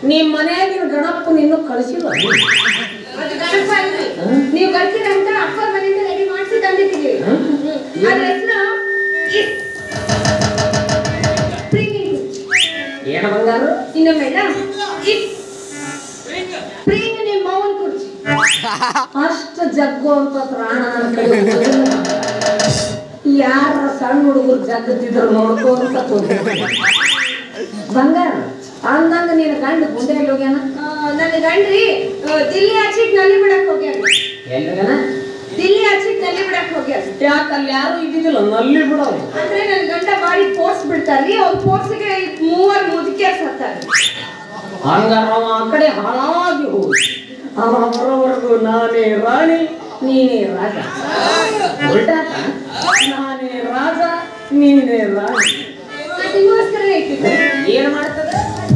ನಿಮ್ ಮನೆಯಾಗಿನ ಗಣಪ ನಿನ್ನೂ ಕಳಿಸಿಲ್ಲ ಅದು ಗಣಪ ಅಲ್ರಿ ನೀವು ಬರ್ತೀರ ಅಂತ ಅಪ್ಪ ಮನೆಯಿಂದ ರೆಡಿ ಮಾಡಿಸಿ ತಂದಿದ್ದೀವಿ ಹ್ಮ್. ಅದ್ರ ಹೆಸರು ಸ್ಪ್ರಿಂಗ್ ಏನ ಬಂಗಾರ ಇನ್ನೊಮ್ಮೆ ಇಸ್ ಸ್ಪ್ರಿಂಗ್ ನಿಮ್ಮ ಮಾವನ್ ಕುರ್ಚಿ ಅಷ್ಟ ಜಗ್ಗು ಅಂತ ಪ್ರಾಣ ನನ್ನ ಕಡೆ ಹೋಗಿಲ್ಲ. ಯಾರ ಸಣ್ಣ ಹುಡುಗರು ಜಗ್ಗದಿದ್ರು ನೋಡ್ಕೋ ಅಂತ ಕೂತಿದ್ದೆ. ಬಂಗಾರ ಅಂದಂಗ ನೀನು ಗಂಡ ಮುಂದೆ ಹೋಗ್ಯಾನ ಆ, ನನ್ನ ಗಂಡ್ರಿ ಆ, ದಿಲ್ಲಿ ಆಚೆಗ್ ನಲ್ಲಿ ಬಿಡಕ್ ಹೋಗ್ಯಾರ ಎಲ್ಲಿಗನ ದಿಲ್ಲಿ ಆಚೆಗ್ ನಲ್ಲಿ ಬಿಡಕ್ ಹೋಗ್ಯಾರ ಯಾಕೆ ಅಲ್ಲಿ ಯಾರು ಇದ್ದಿದ್ದಿಲ್ಲ ನಲ್ಲಿ ಬಿಡೋದು ಅಂದ್ರೆ ನನ್ನ ಗಂಡ ಬಾಡಿ ಫೋರ್ಸ್ ಬಿಡ್ತಾರ್ರಿ ಅವ್ರ ಫೋರ್ಸ್ಗೆ ಮೂವರ್ ಮುದುಕಿಯರ್ ಸತ್ತಾರ ಹಂಗಾರ ಅವ ಆ ಕಡೆ ಹಾಳಾಗಿ ಹೋಗಿ ಅವ ಬರೋವರೆಗೂ ನಾನೇ ರಾಣಿ ನೀನೇ ರಾಜ ಉಲ್ಟಾತ ನಾನೇ ರಾಜ ನೀನೇ ರಾಣಿ ನಿಮಗೋಸ್ಕರ ಇಟ್ಟಿದ್ದೆ ಏನ್ ಮಾಡ್ತದೆ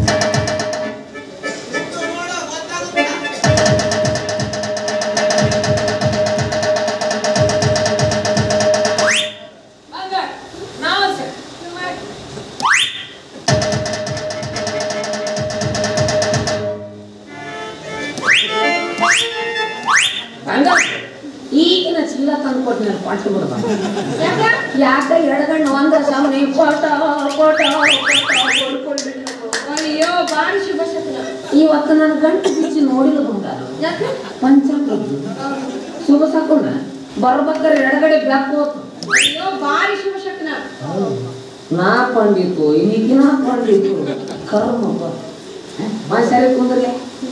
ಹಂಗ ಈಗಿನ ಚಿಲ್ಲ ತಂದು ಕೊಟ್ಟು ನಾನು ಪಾಠ ಬಿಡ್ಬ ಯಾಕ ಯಾಕ ಎಡಗಣ್ಣು ಒಂದ ಸಾಮನೆ ಪಟ ಪಟ ಹೊಡ್ಕೊಂಡ್ಬಿಟ್ಟು ಅಯ್ಯೋ ಬಾರಿ ಶುಭ ಶಕುನ ಇವತ್ತು ನನ್ನ ಗಂಟು ಬಿಚ್ಚಿ ನೋಡಿಲ್ಲ ಬಂಗಾರ ಯಾಕ ಪಂಚಾಂಗ ಶುಭ ಸಾಕೋಣ ಬರ್ಬೇಕಾರೆ ಎಡಗಡೆ ಬ್ಯಾಕ್ ಹೋತು ಅಯ್ಯೋ ಬಾರಿ ಶುಭ ಶಕುನ ನಾ ಪಂಡಿತು ಈಗಿನ ಪಂಡಿತು ಕರ್ಮಪ್ಪ ಒಂದ್ ಸರಿ ಕುಂದ್ರಲೆ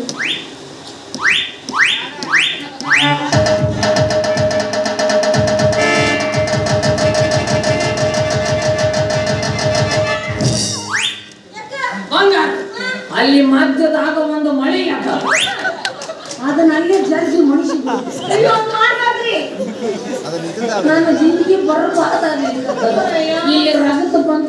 ಬಂಗಾರ ಅಲ್ಲಿ ಮಧ್ಯದಾಗ ಒಂದು ಮಳಿ ಅದ ಅದನ್ನ ಅಲ್ಲೇ ಜರ್ಜಿ ಮಣಿಸಿ ಅಯ್ಯೋ ಮಾಡ್ಬಾರ್ದ್ರಿ ನನ್ನ ಜಿಂದಗಿ ಬರಬಾರ್ದ ಇಲ್ಲಿ ರಗತ ಬಂತ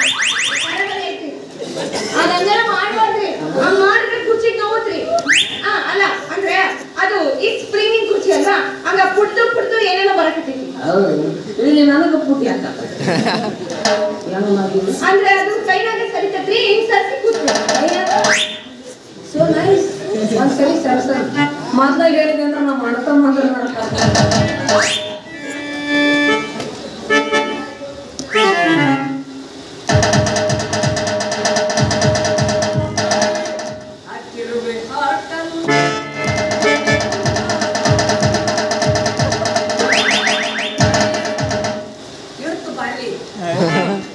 ಅದಂಗೆಲ್ಲ ಮಾಡ್ಬಾರ್ದ್ರಿ ಹಂಗ್ ಮಾಡಿದ್ರೆ ಕುರ್ಚಿ ನೋವುತ್ರಿ ಆ ಅಲ್ಲ ಅಂದ್ರೆ ಅದು ಈ ಸ್ಪ್ರಿಂಗಿಂಗ್ ಕುರ್ಚಿ ಅಲ್ವಾ ಹಂಗ ಪುಡ್ದು ಪುಡ್ದು ಏನೇನೋ ಬರಕತ್ತೈತಿ ಹೌದು ಇಲ್ಲಿ ನನಗ ಪುಟಿ ಹಾಕ ಅಂದ್ರೆ ಅದು ಕೈನಾಗೆ ಸರಿತತ್ರಿ ಹಿಂಗ್ ಸರ್ಸಿ ಕೂತ್ರಿ ಸೊ ನೈಸ್ ಒಂದ್ಸರಿ ಸರ್ ಸರ್ ಮೊದ್ಲಾಗ ಹೇಳಿದೆ ಅಂದ್ರೆ ನಾವು ಮಾಡ್ತಾ ಮೊದಲು ಮಾಡ್ತಾ ಇಡ್ತು ಬಾರಿ